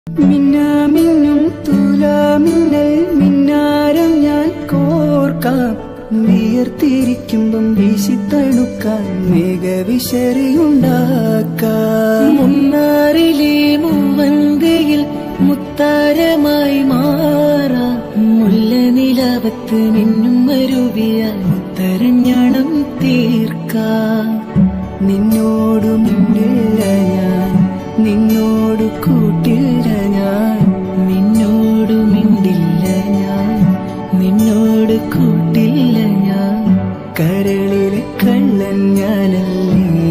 മിന്നാമിന്നും തുലാമിന്നൽ മിന്നാരം ഞാൻ കോർക്കാം വിയർത്തിരിക്കുമ്പം വീശിത്തണുക്കാൻ മേഘവിശറിയുണ്ടാക്കാം മുന്നാറിലെ മൂവന്തയിൽ മുത്താരമായി മാറാം മുല്ല നിലാവത്ത് മിന്നും മരുവിയാൽ മുത്തരഞ്ഞണം തീർക്കാം നിന്നോടു മിണ്ടില്ല ഞാൻ നിന്നോട് കൂട്ടില്ല ഞാൻ നിന്നോട് മിണ്ടില്ല ഞാൻ നിന്നോട് കൂട്ടില്ല ഞാൻ കരളിലെ കള്ളൻ ഞാനല്ലേ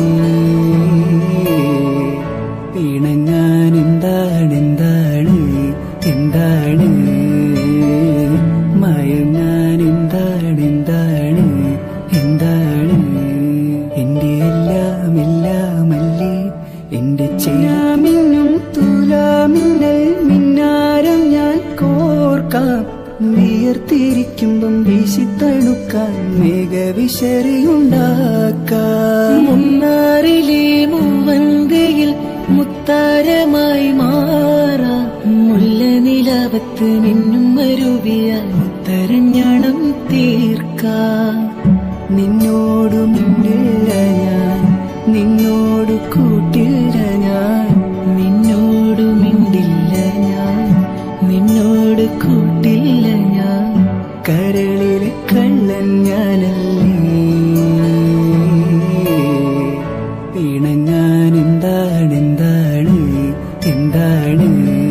പിണങ്ങാൻ എന്താണ് എന്താണ് എന്താണ് മയങ്ങാൻ എന്താണ് എന്താണ് എന്താണ് എന്റെ എല്ലാം എല്ലാമല്ലേ എന്റെ ചെയ്യാമിന്നും തുലാമിന്നൽ മിന്നാരം ഞാൻ കോർക്കാം വിയർത്തിരിക്കുമ്പം വീശിത്തണുക്കാൻ മേഘവിശറിയുണ്ടാക്കാം മുന്നാറിലെ മൂവന്തയിൽ മുത്താരമായി മാറാം മുല്ല നിലാവത്ത് മിന്നും മരുവിയാൽ മുത്തരഞ്ഞണം തീർക്കാം നിന്നോടു മിണ്ടില്ല ഞാൻ നിന്നോട് കൂട്ടില്ല ഞാൻ നിന്നോട് മിണ്ടില്ല ഞാൻ നിന്നോട് കൂട്ടില്ല ഞാൻ കരളിലെ കള്ളൻ ഞാനല്ലേ പിണങ്ങാൻ എന്താണ് എന്താണ് എന്താണ്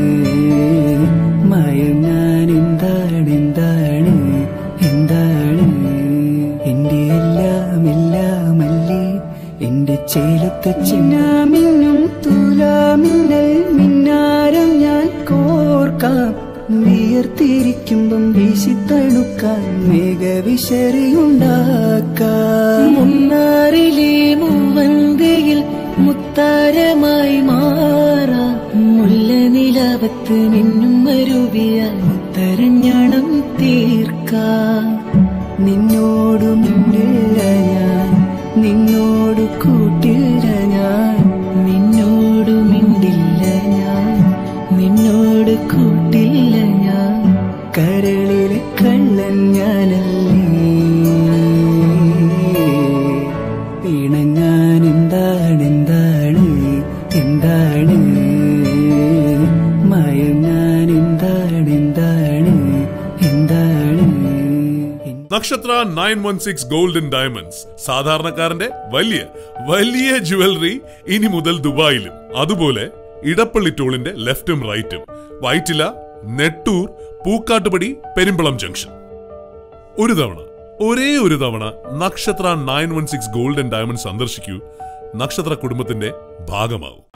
മയങ്ങാൻ എന്താണ് എന്താണ് എന്താണ് എന്റെ എല്ലാം എല്ലാമല്ലേ എന്റെ ചേലത്തെ ചിന്നാമിന്നും തുലാമിന്നൽ മിന്നാരം ഞാൻ കോർക്കാം വിയർത്തിരിക്കുമ്പം വീശിത്തണുക്കാൻ മേഘവിശറിയുണ്ടാക്കാം മുന്നാറിലെ മൂവന്തയിൽ മുത്താരമായി മാറാം മുല്ല നിലാവത്ത് മിന്നും മരുവിയാൽ മുത്തരഞ്ഞണം തീർക്കാം നിന്നോടു മിണ്ടില്ല ഞാൻ നിന്നോട് കൂട്ടില്ല ഞാൻ നിന്നോട് മിണ്ടില്ല ഞാൻ നിന്നോട് കൂട്ടില്ല ഞാൻ കരളിലെ കള്ളൻ ഞാനല്ലേ പിണങ്ങാൻ എന്താണ് എന്താണ് എന്താണ് മയങ്ങാൻ എന്താണ് എന്താണ് എന്താണ് Nakshatra nine one six golden diamonds സാധാരണക്കാരന്റെ വലിയ വലിയ ജുവലറി ഇനി മുതൽ ദുബായിലും അതുപോലെ ഇടപ്പള്ളി ടോളിന്റെ ലെഫ്റ്റും റൈറ്റും വൈറ്റില നെട്ടൂർ പൂക്കാട്ടുപടി പെരുമ്പളം ജംഗ്ഷൻ ഒരു തവണ ഒരേ ഒരു തവണ Nakshatra nine one six golden diamond സന്ദർശിക്കൂ നക്ഷത്ര കുടുംബത്തിന്റെ ഭാഗമാവും